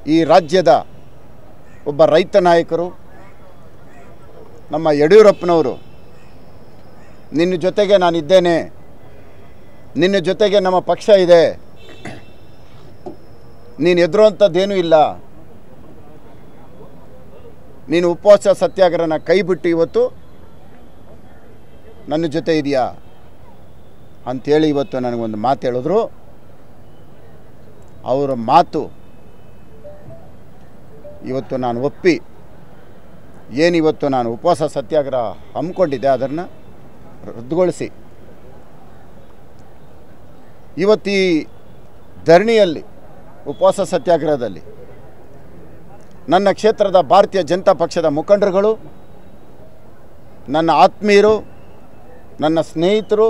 ಈ ರಾಜ್ಯದ ಒಬ್ಬ ರೈತ ನಾಯಕರು ನಮ್ಮ ಯಡಿಯೂರಪ್ಪನವರು ನಿನ್ನ ಜೊತೆಗೆ ನಾನಿದ್ದೇನೆ ನಿನ್ನ ಜೊತೆಗೆ ನಮ್ಮ ಪಕ್ಷ ಇದೆ ನೀನು ಎದುರುವಂಥದ್ದೇನೂ ಇಲ್ಲ ನೀನು ಉಪವಾಸ ಸತ್ಯಾಗ್ರಹನ ಕೈ ಬಿಟ್ಟು ಇವತ್ತು ನನ್ನ ಜೊತೆ ಇದೆಯಾ ಅಂಥೇಳಿ ಇವತ್ತು ನನಗೊಂದು ಮಾತು ಹೇಳಿದ್ರು ಅವರ ಮಾತು ಇವತ್ತು ನಾನು ಒಪ್ಪಿ ಏನಿವತ್ತು ನಾನು ಉಪವಾಸ ಸತ್ಯಾಗ್ರಹ ಹಮ್ಮಿಕೊಂಡಿದ್ದೆ ಅದನ್ನು ರದ್ದುಗೊಳಿಸಿ ಇವತ್ತು ಈ ಧರಣಿಯಲ್ಲಿ ಉಪವಾಸ ಸತ್ಯಾಗ್ರಹದಲ್ಲಿ ನನ್ನ ಕ್ಷೇತ್ರದ ಭಾರತೀಯ ಜನತಾ ಪಕ್ಷದ ಮುಖಂಡರುಗಳು ನನ್ನ ಆತ್ಮೀಯರು ನನ್ನ ಸ್ನೇಹಿತರು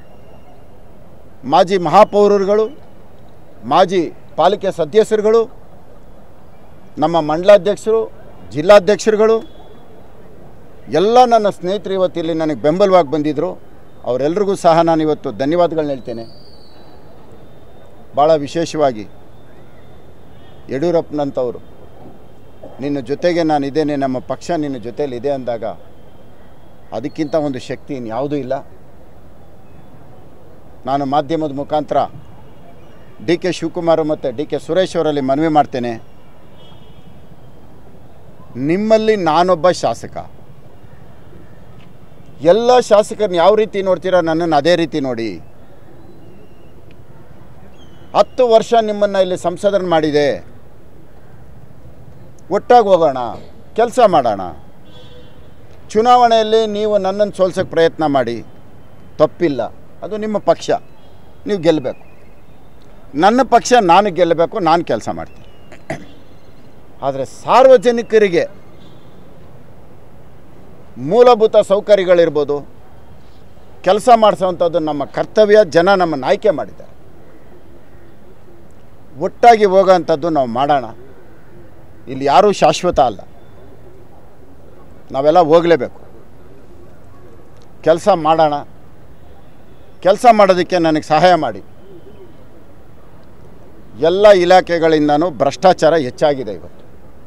ಮಾಜಿ ಮಹಾಪೌರರುಗಳು ಮಾಜಿ ಪಾಲಿಕೆ ಸದಸ್ಯರುಗಳು ನಮ್ಮ ಮಂಡಲಾಧ್ಯಕ್ಷರು ಜಿಲ್ಲಾಧ್ಯಕ್ಷರುಗಳು ಎಲ್ಲ ನನ್ನ ಸ್ನೇಹಿತರು ಇವತ್ತು ಇಲ್ಲಿ ನನಗೆ ಬೆಂಬಲವಾಗಿ ಬಂದಿದ್ದರು ಅವರೆಲ್ಲರಿಗೂ ಸಹ ನಾನು ಇವತ್ತು ಧನ್ಯವಾದಗಳನ್ನ ಹೇಳ್ತೇನೆ ಭಾಳ ವಿಶೇಷವಾಗಿ ಯಡಿಯೂರಪ್ಪನಂಥವರು ನಿನ್ನ ಜೊತೆಗೆ ನಾನು ಇದ್ದೇನೆ ನಮ್ಮ ಪಕ್ಷ ನಿನ್ನ ಜೊತೆಯಲ್ಲಿ ಇದೆ ಅಂದಾಗ ಅದಕ್ಕಿಂತ ಒಂದು ಶಕ್ತಿ ಇನ್ಯಾವುದೂ ಇಲ್ಲ ನಾನು ಮಾಧ್ಯಮದ ಮುಖಾಂತರ ಡಿ ಕೆ ಶಿವಕುಮಾರ್ ಮತ್ತು ಡಿ ಕೆ ಸುರೇಶ್ ಅವರಲ್ಲಿ ಮನವಿ ಮಾಡ್ತೇನೆ ನಿಮ್ಮಲ್ಲಿ ನಾನೊಬ್ಬ ಶಾಸಕ ಎಲ್ಲ ಶಾಸಕರನ್ನ ಯಾವ ರೀತಿ ನೋಡ್ತೀರಾ ನನ್ನನ್ನು ಅದೇ ರೀತಿ ನೋಡಿ ಹತ್ತು ವರ್ಷ ನಿಮ್ಮನ್ನು ಇಲ್ಲಿ ಸಂಸದರನ್ನು ಮಾಡಿದೆ ಒಟ್ಟಾಗಿ ಹೋಗೋಣ ಕೆಲಸ ಮಾಡೋಣ ಚುನಾವಣೆಯಲ್ಲಿ ನೀವು ನನ್ನನ್ನು ಸೋಲ್ಸೋಕ್ಕೆ ಪ್ರಯತ್ನ ಮಾಡಿ ತಪ್ಪಿಲ್ಲ ಅದು ನಿಮ್ಮ ಪಕ್ಷ ನೀವು ಗೆಲ್ಲಬೇಕು ನನ್ನ ಪಕ್ಷ ನಾನು ಗೆಲ್ಲಬೇಕು ನಾನು ಕೆಲಸ ಮಾಡ್ತೀನಿ ಆದರೆ ಸಾರ್ವಜನಿಕರಿಗೆ ಮೂಲಭೂತ ಸೌಕರ್ಯಗಳಿರ್ಬೋದು ಕೆಲಸ ಮಾಡಿಸೋವಂಥದ್ದು ನಮ್ಮ ಕರ್ತವ್ಯ ಜನ ನಮ್ಮನ್ನು ಆಯ್ಕೆ ಮಾಡಿದ್ದಾರೆ ಒಟ್ಟಾಗಿ ಹೋಗೋವಂಥದ್ದು ನಾವು ಮಾಡೋಣ ಇಲ್ಲಿ ಯಾರೂ ಶಾಶ್ವತ ಅಲ್ಲ ನಾವೆಲ್ಲ ಹೋಗಲೇಬೇಕು ಕೆಲಸ ಮಾಡೋಣ ಕೆಲಸ ಮಾಡೋದಕ್ಕೆ ನನಗೆ ಸಹಾಯ ಮಾಡಿ ಎಲ್ಲ ಇಲಾಖೆಗಳಿಂದನೂ ಭ್ರಷ್ಟಾಚಾರ ಹೆಚ್ಚಾಗಿದೆ ಇವತ್ತು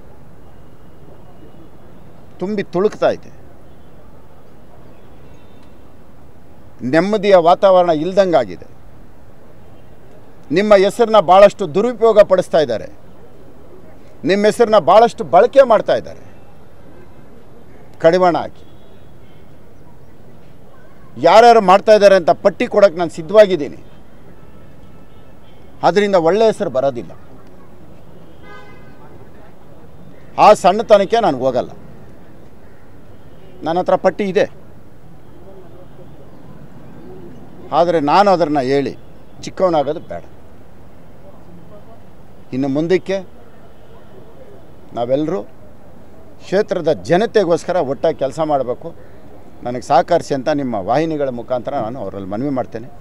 ತುಂಬಿ ತುಳುಕ್ತಾ ಇದೆ ನೆಮ್ಮದಿಯ ವಾತಾವರಣ ಇಲ್ದಂಗಾಗಿದೆ ನಿಮ್ಮ ಹೆಸರನ್ನ ಭಾಳಷ್ಟು ದುರುಪಯೋಗ ಪಡಿಸ್ತಾ ಇದ್ದಾರೆ ನಿಮ್ಮ ಹೆಸರನ್ನ ಭಾಳಷ್ಟು ಬಳಕೆ ಮಾಡ್ತಾ ಇದ್ದಾರೆ ಕಡಿವಾಣ ಹಾಕಿ ಯಾರ್ಯಾರು ಮಾಡ್ತಾ ಇದ್ದಾರೆ ಅಂತ ಪಟ್ಟಿ ಕೊಡೋಕ್ಕೆ ನಾನು ಸಿದ್ಧವಾಗಿದ್ದೀನಿ ಅದರಿಂದ ಒಳ್ಳೆಯ ಹೆಸರು ಬರೋದಿಲ್ಲ ಆ ಸಣ್ಣತನಕ್ಕೆ ನಾನು ಹೋಗಲ್ಲ ನನ್ನ ಹತ್ರ ಪಟ್ಟಿ ಇದೆ ಆದರೆ ನಾನು ಅದನ್ನು ಹೇಳಿ ಚಿಕ್ಕವನಾಗೋದು ಬೇಡ ಇನ್ನು ಮುಂದಕ್ಕೆ ನಾವೆಲ್ಲರೂ ಕ್ಷೇತ್ರದ ಜನತೆಗೋಸ್ಕರ ಒಟ್ಟಾಗಿ ಕೆಲಸ ಮಾಡಬೇಕು ನನಗೆ ಸಹಕರಿಸಿ ಅಂತ ನಿಮ್ಮ ವಾಹಿನಿಗಳ ಮುಖಾಂತರ ನಾನು ಅವರಲ್ಲಿ ಮನವಿ ಮಾಡ್ತೇನೆ